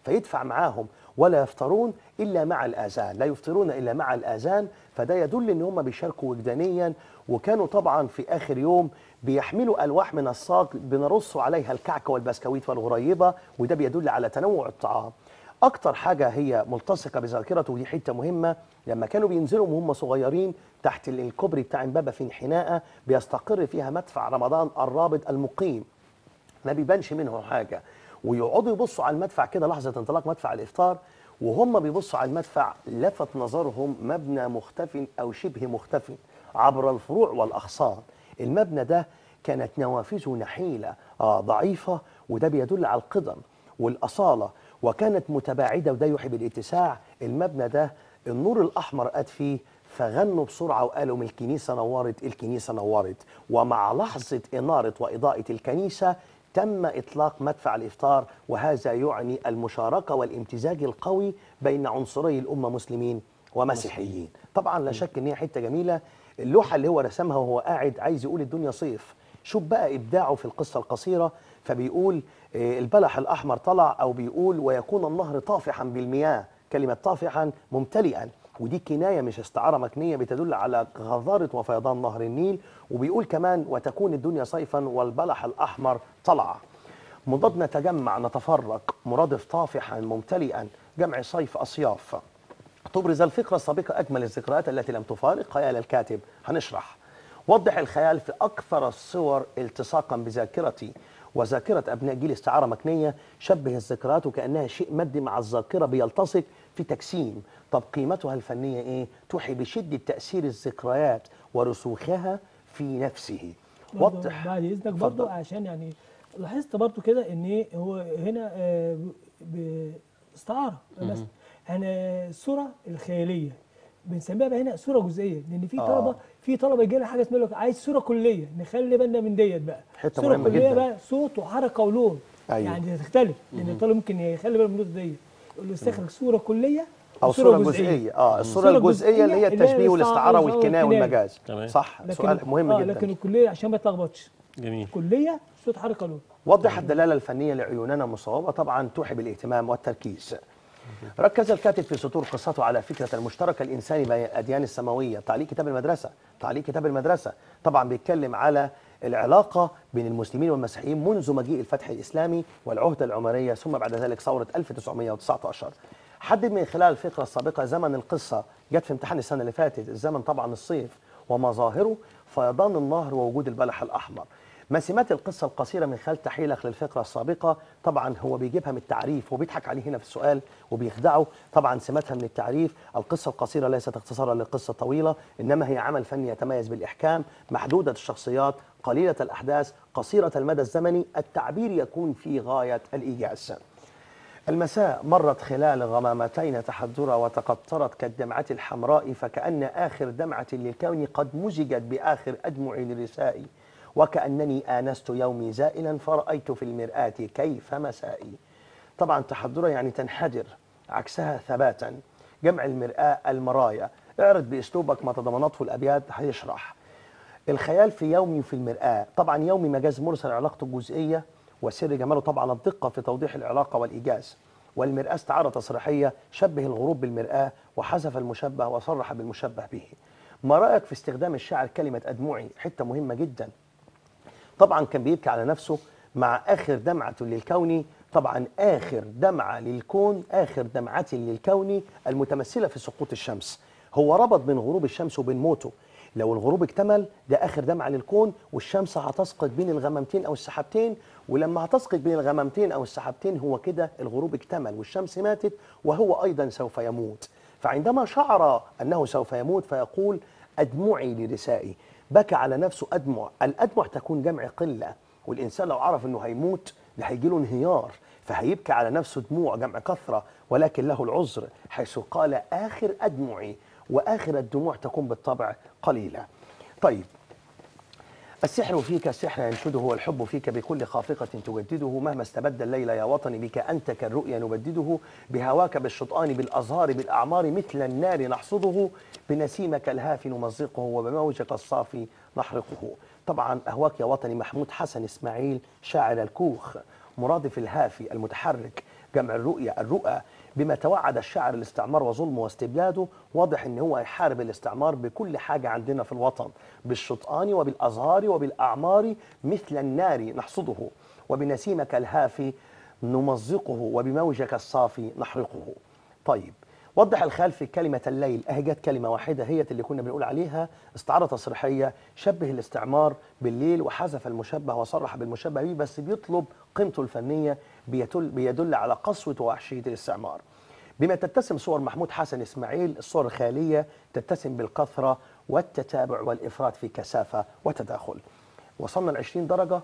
فيدفع معاهم ولا يفطرون الا مع الاذان لا يفطرون الا مع الاذان فده يدل ان هم بيشاركوا وجدانيا وكانوا طبعا في اخر يوم بيحملوا الواح من الصاج بنرص عليها الكعك والبسكويت والغريبه وده بيدل على تنوع الطعام اكتر حاجه هي ملتصقه بذاكرته ودي حته مهمه لما كانوا بينزلوا وهم صغيرين تحت ال- الكوبري بتاع امبابه في انحناءه بيستقر فيها مدفع رمضان الرابط المقيم ما بيبانش منه حاجه ويقعدوا يبصوا على المدفع كده لحظه انطلاق مدفع الافطار وهم بيبصوا على المدفع لفت نظرهم مبنى مختف او شبه مختف عبر الفروع والاغصان المبنى ده كانت نوافذه نحيله آه ضعيفه وده بيدل على القدم والاصاله وكانت متباعده وده يوحي بالاتساع المبنى ده النور الاحمر قد فيه فغنوا بسرعه وقالوا من الكنيسه نورت الكنيسه نورت ومع لحظه اناره واضاءه الكنيسه تم اطلاق مدفع الافطار وهذا يعني المشاركه والامتزاج القوي بين عنصري الامه مسلمين ومسيحيين طبعا لا شك ان هي حته جميله اللوحه اللي هو رسمها وهو قاعد عايز يقول الدنيا صيف شوف بقى ابداعه في القصه القصيره فبيقول آه، البلح الاحمر طلع او بيقول ويكون النهر طافحا بالمياه كلمه طافحا ممتلئا ودي كنايه مش استعاره مكنيه بتدل على غزاره وفيضان نهر النيل وبيقول كمان وتكون الدنيا صيفا والبلح الاحمر طلع مضاد نتجمع نتفرق مرادف طافحا ممتلئا جمع صيف اصياف تبرز الفكرة السابقة أجمل الذكريات التي لم تفارق خيال الكاتب هنشرح وضح الخيال في أكثر الصور التصاقا بذاكرتي وذاكرة أبناء جيل استعارة مكنية شبه الذكريات وكأنها شيء مادي مع الذاكرة بيلتصق في تجسيم طب قيمتها الفنية إيه؟ توحي بشدة تأثير الذكريات ورسوخها في نفسه برضه وضح بعد اذنك اتفضل. برضه عشان يعني لاحظت برضه كده ان ايه هو هنا آه، ب- باستعاره مثلا انا الصوره الخياليه بنسميها بقى هنا صوره جزئيه لان في آه. طلبه في طلبه يجي لها حاجه اسمها لك عايز صوره كليه نخلي بالنا من ديت بقى حتة صوره مهمة كليه جداً. بقى صوت وحركه ولون أيوة. يعني تختلف لان الطالب ممكن يخلي باله من النقطه ديت يقول له استخرج صوره كليه أو وصورة صورة جزئية اه الصورة الصورة الجزئية اللي هي الجزئية اللي هي التشبيه والاستعارة الاستعارة والكناية والكناية. والمجاز تمام. صح لكن سؤال مهم آه جدا لكن الكليه عشان ما تلخبطش جميل كليه صوت حركه لون وضح الدلالة الفنية لعيوننا مصوبة طبعا توحي بالاهتمام والتركيز ركز الكاتب في سطور قصته على فكرة المشترك الإنساني بين الأديان السماوية تعليق كتاب المدرسة تعليق كتاب المدرسة طبعا بيتكلم على العلاقة بين المسلمين والمسيحيين منذ مجيء الفتح الإسلامي والعهدة العمرية ثم بعد ذلك ثورة 1919 حدد من خلال الفكرة السابقة زمن القصة جت في امتحان السنة اللي فاتت الزمن طبعا الصيف ومظاهره فيضان النهر ووجود البلح الأحمر ما سمات القصة القصيرة من خلال تحليلك للفقرة السابقة طبعا هو بيجيبها من التعريف وبيضحك عليه هنا في السؤال وبيخدعه طبعا سماتها من التعريف القصة القصيرة ليست اختصارا للقصة الطويلة إنما هي عمل فني يتميز بالإحكام محدودة الشخصيات قليلة الأحداث قصيرة المدى الزمني التعبير يكون في غاية الإيجاز المساء مرت خلال غمامتين تحدرا وتقطرت كالدمعة الحمراء فكأن آخر دمعة للكون قد مزجت بآخر أدمع لرسائي وكأنني آنست يومي زائلا فرأيت في المرآة كيف مسائي طبعا تحدرا يعني تنحدر عكسها ثباتا جمع المرآة المرايا اعرض بأسلوبك ما تضمنته الأبيات هيشرح الخيال في يومي في المرآة طبعا يومي مجاز مرسل علاقته جزئية وسر جماله طبعا الدقة في توضيح العلاقة والإيجاز والمرآة استعارة تصريحية شبه الغروب بالمرآة وحذف المشبه وصرح بالمشبه به ما رأيك في استخدام الشاعر كلمة أدمعي حتة مهمة جدا طبعا كان بيبكي على نفسه مع آخر دمعة للكون طبعا آخر دمعة للكون آخر دمعة للكون المتمثلة في سقوط الشمس هو ربط بين غروب الشمس وبين موته لو الغروب اكتمل ده آخر دمعة للكون والشمس هتسقط بين الغمامتين أو السحابتين ولما هتسقط بين الغمامتين أو السحابتين هو كده الغروب اكتمل والشمس ماتت وهو أيضا سوف يموت فعندما شعر أنه سوف يموت فيقول أدمعي لرسائي بكى على نفسه أدمع الأدمع تكون جمع قلة والإنسان لو عرف أنه هيموت ده هيجي له انهيار فهيبكي على نفسه دموع جمع كثرة ولكن له العذر حيث قال آخر أدمعي وآخر الدموع تكون بالطبع قليلة طيب السحر فيك السحر ينشده والحب فيك بكل خافقة تجدده مهما استبد الليل يا وطني بك أنت كالرؤيا نبدده بهواك بالشطآن بالأزهار بالأعمار مثل النار نحصده بنسيمك الهافي نمزقه وبموجك الصافي نحرقه طبعا أهواك يا وطني محمود حسن إسماعيل شاعر الكوخ مرادف الهافي المتحرك جمع الرؤية الرؤى بما توعد الشاعر الاستعمار وظلمه واستبداده واضح ان هو يحارب الاستعمار بكل حاجة عندنا في الوطن بالشطآن وبالأزهار وبالأعمار مثل النار نحصده وبنسيمك الهافي نمزقه وبموجك الصافي نحرقه طيب وضح الخال في كلمة الليل أهي جت كلمة واحدة هي اللي كنا بنقول عليها استعارة تصريحية شبه الاستعمار بالليل وحذف المشبه وصرح بالمشبه به بس بيطلب قيمته الفنية بيدل, بيدل على قسوة ووحشية الاستعمار بما تتسم صور محمود حسن إسماعيل الصور الخيالية تتسم بالكثرة والتتابع والإفراط في كثافة وتداخل وصلنا ل 20 درجة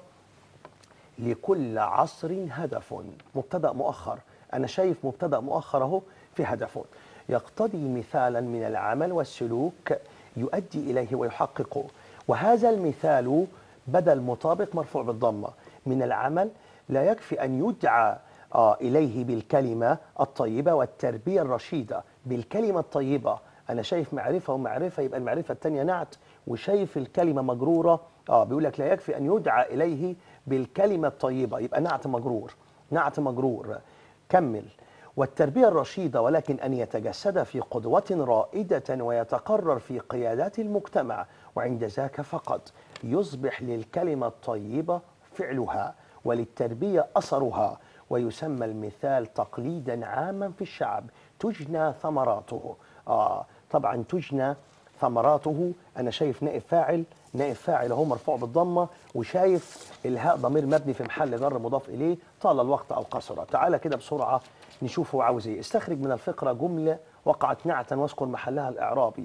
لكل عصر هدف مبتدا مؤخر انا شايف مبتدا مؤخر اهو في هدف يقتضي مثالا من العمل والسلوك يؤدي اليه ويحققه وهذا المثال بدل مطابق مرفوع بالضمه من العمل لا يكفي ان يدعى آه اليه بالكلمه الطيبه والتربيه الرشيده بالكلمه الطيبه انا شايف معرفه ومعرفه يبقى المعرفه الثانيه نعت وشايف الكلمه مجروره اه بيقول لك لا يكفي ان يدعى اليه بالكلمه الطيبه يبقى نعت مجرور نعت مجرور كمل والتربيه الرشيده ولكن ان يتجسد في قدوه رائده ويتقرر في قيادات المجتمع وعند ذاك فقط يصبح للكلمه الطيبه فعلها وللتربيه اثرها ويسمى المثال تقليدا عاما في الشعب تجنى ثمراته آه طبعا تجنى ثمراته انا شايف نائب فاعل نائب فاعل اهو مرفوع بالضمه وشايف الهاء ضمير مبني في محل جر مضاف اليه طال الوقت او قصر تعالى كده بسرعه نشوف هو عاوز ايه استخرج من الفقره جمله وقعت نعتا واذكر محلها الاعرابي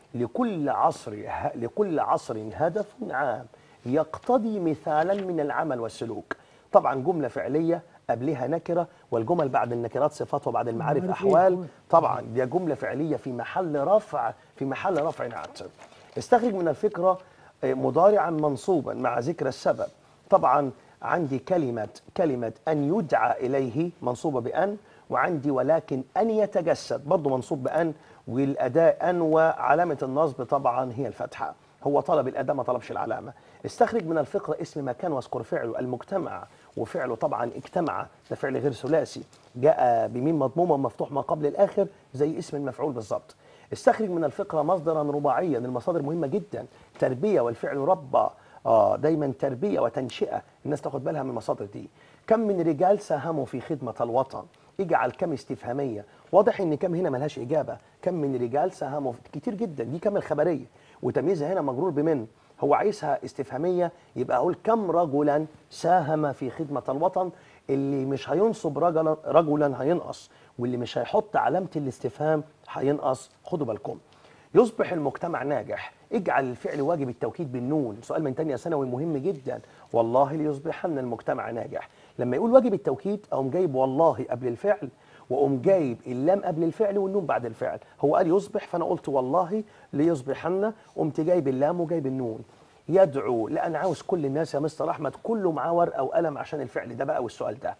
لكل عصر لكل عصر هدف عام يقتضي مثالا من العمل والسلوك طبعا جمله فعليه قبلها نكره والجمل بعد النكرات صفات وبعد المعارف المعارف إيه؟ احوال طبعا دي جمله فعليه في محل رفع في محل رفع نعت استخرج من الفكره آه، مضارعا منصوبا مع ذكر السبب طبعا عندي كلمه كلمه ان يدعى اليه منصوبه بان وعندي ولكن ان يتجسد برضه منصوب بان والاداء ان وعلامه النصب طبعا هي الفتحه هو طلب الاداء ما طلبش العلامه استخرج من الفقره اسم مكان واذكر فعله المجتمع وفعله طبعا اجتمع ده فعل غير ثلاثي جاء بميم مضمومه مفتوح ما قبل الاخر زي اسم المفعول بالظبط استخرج من الفقره مصدرا رباعيا المصادر مهمه جدا تربيه والفعل ربى اه دايما تربيه وتنشئه الناس تاخد بالها من المصادر دي كم من رجال ساهموا في خدمه الوطن اجعل كم استفهاميه واضح ان كم هنا ملهاش اجابه كم من رجال ساهموا في- كتير جدا دي كم الخبريه وتمييزها هنا مجرور بمن هو عايزها استفهاميه يبقى اقول كم رجلا ساهم في خدمه الوطن اللي مش هينصب رجلا رجلا هينقص واللي مش هيحط علامه الاستفهام هينقص خدوا بالكم يصبح المجتمع ناجح اجعل الفعل واجب التوكيد بالنون سؤال من تانية ثانوي مهم جدا والله ليصبحن المجتمع ناجح لما يقول واجب التوكيد اقوم جايب والله قبل الفعل واقوم جايب اللام قبل الفعل والنون بعد الفعل هو قال يصبح فانا قلت والله ليصبحن قمت جايب اللام وجايب النون يدعو لا انا عاوز كل الناس يا مستر احمد كله معاه ورقه وقلم عشان الفعل ده بقى والسؤال ده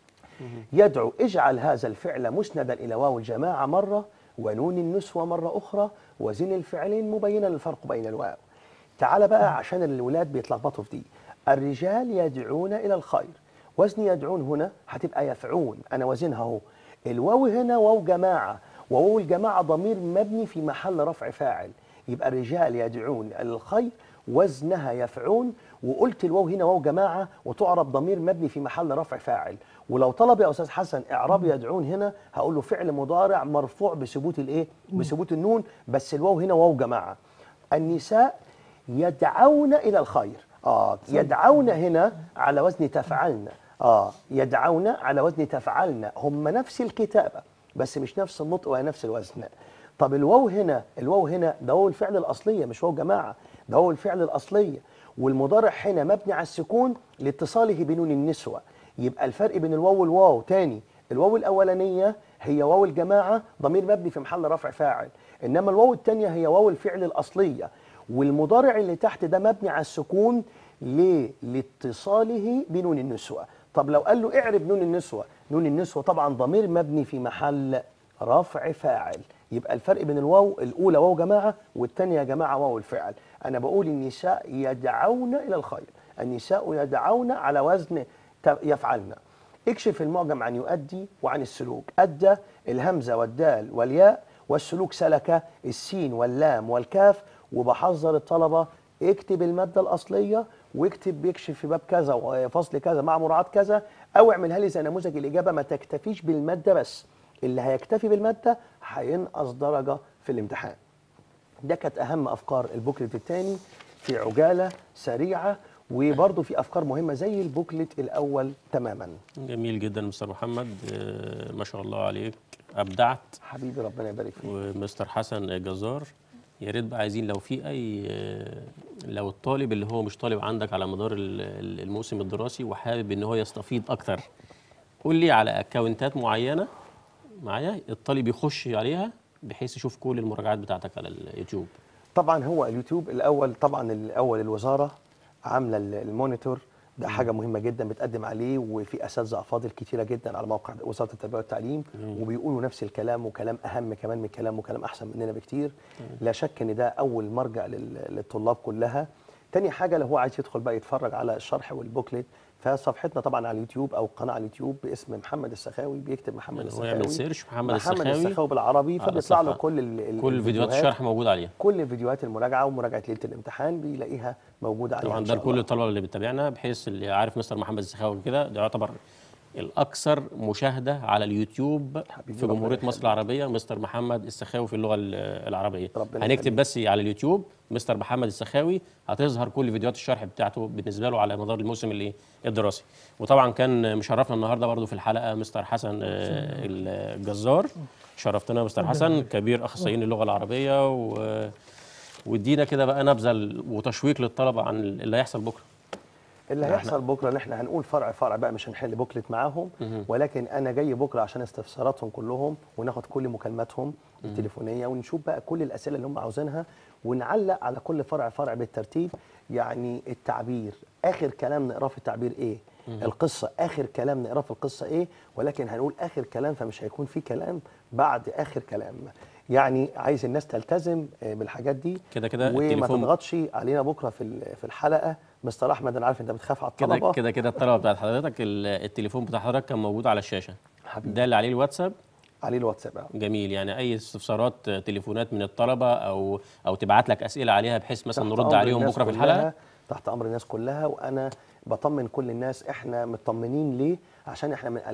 يدعو اجعل هذا الفعل مسندا إلى واو الجماعة مرة ونون النسوة مرة أخرى وزن الفعلين مبينا الفرق بين الواو تعال بقى عشان الولاد بيتلخبطوا في دي الرجال يدعون إلى الخير وزن يدعون هنا هتبقى يفعون أنا وزنها اهو الواو هنا واو جماعة وواو الجماعة ضمير مبني في محل رفع فاعل يبقى الرجال يدعون إلى الخير وزنها يفعون وقلت الواو هنا واو جماعة وتعرب ضمير مبني في محل رفع فاعل ولو طلب يا أستاذ حسن إعراب يدعون هنا هقول له فعل مضارع مرفوع بثبوت الإيه؟ بثبوت النون بس الواو هنا واو جماعة النساء يدعون إلى الخير آه يدعون هنا على وزن تفعلن آه يدعون على وزن تفعلن هم نفس الكتابة بس مش نفس النطق ولا نفس الوزن طب الواو هنا الواو هنا ده هو الفعل الأصلية مش واو جماعة ده هو الفعل الأصلية والمضارع هنا مبني على السكون لاتصاله بنون النسوة يبقى الفرق بين الواو والواو تاني الواو الأولانية هي واو الجماعة ضمير مبني في محل رفع فاعل إنما الواو الثانية هي واو الفعل الأصلية والمضارع اللي تحت ده مبني على السكون ليه؟ لاتصاله بنون النسوة طب لو قال له اعرب نون النسوة نون النسوة طبعا ضمير مبني في محل رفع فاعل يبقى الفرق بين الواو الأولى واو جماعة والثانية يا جماعة واو الفعل أنا بقول النساء يدعون إلى الخير النساء يدعون على وزن ت- يفعلن اكشف المعجم عن يؤدي وعن السلوك أدى الهمزة والدال والياء والسلوك سلك السين واللام والكاف وبحذر الطلبة اكتب المادة الأصلية واكتب بيكشف في باب كذا وفصل كذا مع مراعاة كذا أو اعملها لي زي نموذج الإجابة ما تكتفيش بالمادة بس اللي هيكتفي بالمادة هينقص درجة في الامتحان ده كانت اهم افكار البوكلت الثاني في عجاله سريعه وبرضه في افكار مهمه زي البوكلت الاول تماما جميل جدا مستر محمد آه، ما شاء الله عليك ابدعت حبيبي ربنا يبارك فيك ومستر حسن جزار يا ريت بقى عايزين لو في اي آه، لو الطالب اللي هو مش طالب عندك على مدار ال- ال- الموسم الدراسي وحابب ان هو يستفيض اكتر قول لي على اكونتات معينه معايا الطالب يخش عليها بحيث يشوف كل المراجعات بتاعتك على اليوتيوب طبعا هو اليوتيوب الاول طبعا الاول الوزاره عامله ال- المونيتور ده حاجه مهمه جدا بتقدم عليه وفي اساتذه افاضل كتيره جدا على موقع وزاره التربيه والتعليم وبيقولوا نفس الكلام وكلام اهم كمان من كلام وكلام احسن مننا بكتير لا شك ان ده اول مرجع لل- للطلاب كلها تاني حاجه لو هو عايز يدخل بقى يتفرج على الشرح والبوكلت فصفحتنا طبعا على اليوتيوب او قناه على اليوتيوب باسم محمد السخاوي بيكتب محمد يعني هو السخاوي يعمل سيرش محمد محمد السخاوي السخاوي بالعربي على فبيطلع له الصفحة. كل ال- ال- كل فيديوهات الشرح موجود عليها كل فيديوهات المراجعه ومراجعه ليله الامتحان بيلاقيها موجوده عليها طبعا إن ده شاء لكل الله. الطلبه اللي بتتابعنا بحيث اللي عارف مستر محمد السخاوي كده ده يعتبر الاكثر مشاهده على اليوتيوب حبيبي في ربنا جمهوريه يخليك. مصر العربيه مستر محمد السخاوي في اللغه ال- العربيه ربنا هنكتب يخليك. بس على اليوتيوب مستر محمد السخاوي هتظهر كل فيديوهات الشرح بتاعته بالنسبه له على مدار الموسم الايه الدراسي وطبعا كان مشرفنا النهارده برضو في الحلقه مستر حسن آه، الجزار شرفتنا يا مستر حسن كبير اخصائيين اللغه العربيه و وادينا كده بقى نبذه وتشويق للطلبه عن اللي هيحصل بكره اللي إحنا- هيحصل بكره ان احنا هنقول فرع فرع بقى مش هنحل بوكلت معاهم ولكن انا جاي بكره عشان استفساراتهم كلهم وناخد كل مكالماتهم التليفونيه ونشوف بقى كل الاسئله اللي هم عاوزينها ونعلق على كل فرع فرع بالترتيب يعني التعبير اخر كلام نقراه في التعبير ايه القصه اخر كلام نقراه في القصه ايه ولكن هنقول اخر كلام فمش هيكون في كلام بعد اخر كلام يعني عايز الناس تلتزم آه، بالحاجات دي كده كده وما التليفون- تضغطش علينا بكره في ال- في الحلقه مستر احمد انا عارف انت بتخاف على كده الطلبه كده كده الطلبه بتاعت حضرتك ال- التليفون بتاع حضرتك كان موجود على الشاشه حبيبي. ده اللي عليه الواتساب عليه الواتساب أهو. جميل يعني اي استفسارات تليفونات من الطلبه او او تبعت لك اسئله عليها بحيث مثلا تحت نرد أمر عليهم الناس بكره في كلها- الحلقه تحت امر الناس كلها وانا بطمن كل الناس احنا مطمنين ليه عشان احنا من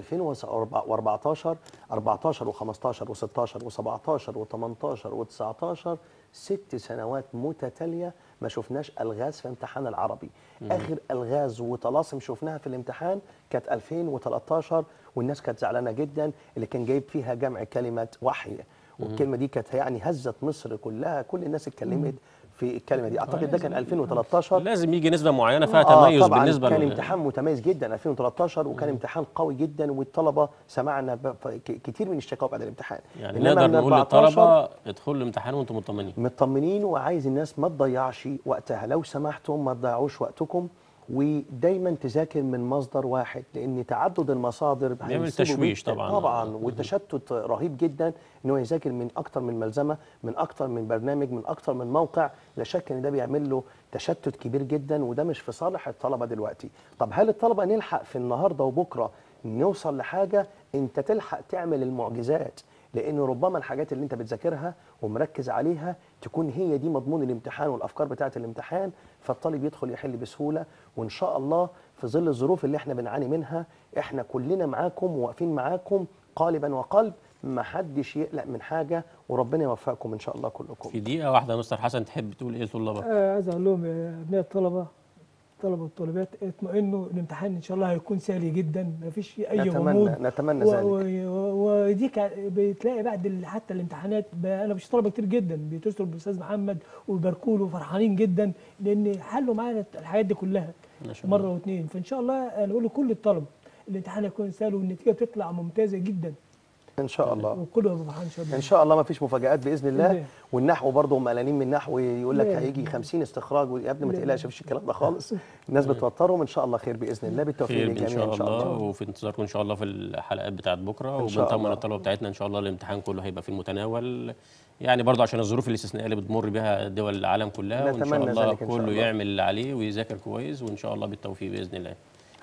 2014 14 و15 و16 و17 و18 و19 ست سنوات متتاليه ما شفناش الغاز في امتحان العربي اخر الغاز وطلاسم شفناها في الامتحان كانت 2013 والناس كانت زعلانه جدا اللي كان جايب فيها جمع كلمه وحي والكلمه دي كانت يعني هزت مصر كلها كل الناس اتكلمت في الكلمه دي اعتقد ده كان 2013 لازم يجي نسبه معينه فيها آه تميز طبعا بالنسبه كان لل- امتحان متميز جدا 2013 وكان امتحان قوي جدا والطلبه سمعنا ب- ف- ك- كتير من الشكاوى بعد الامتحان يعني إنما نقدر من نقول 14 للطلبه ادخلوا الامتحان وانتم مطمنين مطمنين وعايز الناس ما تضيعش وقتها لو سمحتم ما تضيعوش وقتكم ودايما تذاكر من مصدر واحد لان تعدد المصادر بيعمل هيسيبه تشويش بيت- طبعاً. طبعا والتشتت رهيب جدا ان هو يذاكر من اكتر من ملزمه من اكتر من برنامج من اكتر من موقع لا شك ان ده بيعمل له تشتت كبير جدا وده مش في صالح الطلبه دلوقتي طب هل الطلبه نلحق في النهارده وبكره نوصل لحاجه انت تلحق تعمل المعجزات لان ربما الحاجات اللي انت بتذاكرها ومركز عليها تكون هي دي مضمون الامتحان والافكار بتاعه الامتحان فالطالب يدخل يحل بسهوله وان شاء الله في ظل الظروف اللي احنا بنعاني منها احنا كلنا معاكم وواقفين معاكم قالبا وقلب ما حدش يقلق من حاجه وربنا يوفقكم ان شاء الله كلكم في دقيقه واحده يا مستر حسن تحب تقول ايه لطلابك آه، عايز اقول لهم يا ابناء الطلبه الطلبه والطالبات اطمئنوا الامتحان ان شاء الله هيكون سهل جدا ما فيش فيه اي نتمنى غموض نتمنى و- ذلك و- و- ودي كا- بتلاقي بعد ال- حتى الامتحانات ب- انا بشوف طلبه كتير جدا بيتصلوا بالاستاذ محمد ويباركوا له فرحانين جدا لان حلوا معانا الحاجات دي كلها ما شاء الله. مره واثنين فان شاء الله انا بقول لكل الطلبه الامتحان هيكون سهل والنتيجه بتطلع ممتازه جدا ان شاء الله وكله هيبقى فرحان ان شاء الله ان شاء الله ما فيش مفاجآت باذن الله لا. والنحو برضه هم قلقانين من النحو يقول لك لا. هيجي 50 استخراج يا ابني ما لا. تقلقش مفيش الكلام ده خالص الناس بتوترهم ان شاء الله خير باذن الله بالتوفيق خير ان للجميع شاء ان شاء الله الله وفي انتظاركم ان شاء الله في الحلقات بتاعت بكره إن شاء وبنطمن الله. الطلبه بتاعتنا ان شاء الله الامتحان كله هيبقى في المتناول يعني برضه عشان الظروف الاستثنائيه اللي بتمر بها دول العالم كلها وان شاء نتمنى الله ذلك إن شاء كله الله. يعمل اللي عليه ويذاكر كويس وان شاء الله بالتوفيق باذن الله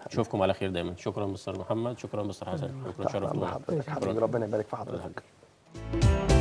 اشوفكم على خير دايما شكرا مستر محمد شكرا مستر حسن شكرا تحت شرف أمر لنا حضرتك شكراً. حبيبي ربنا يبارك في الله حضرتك يخليك.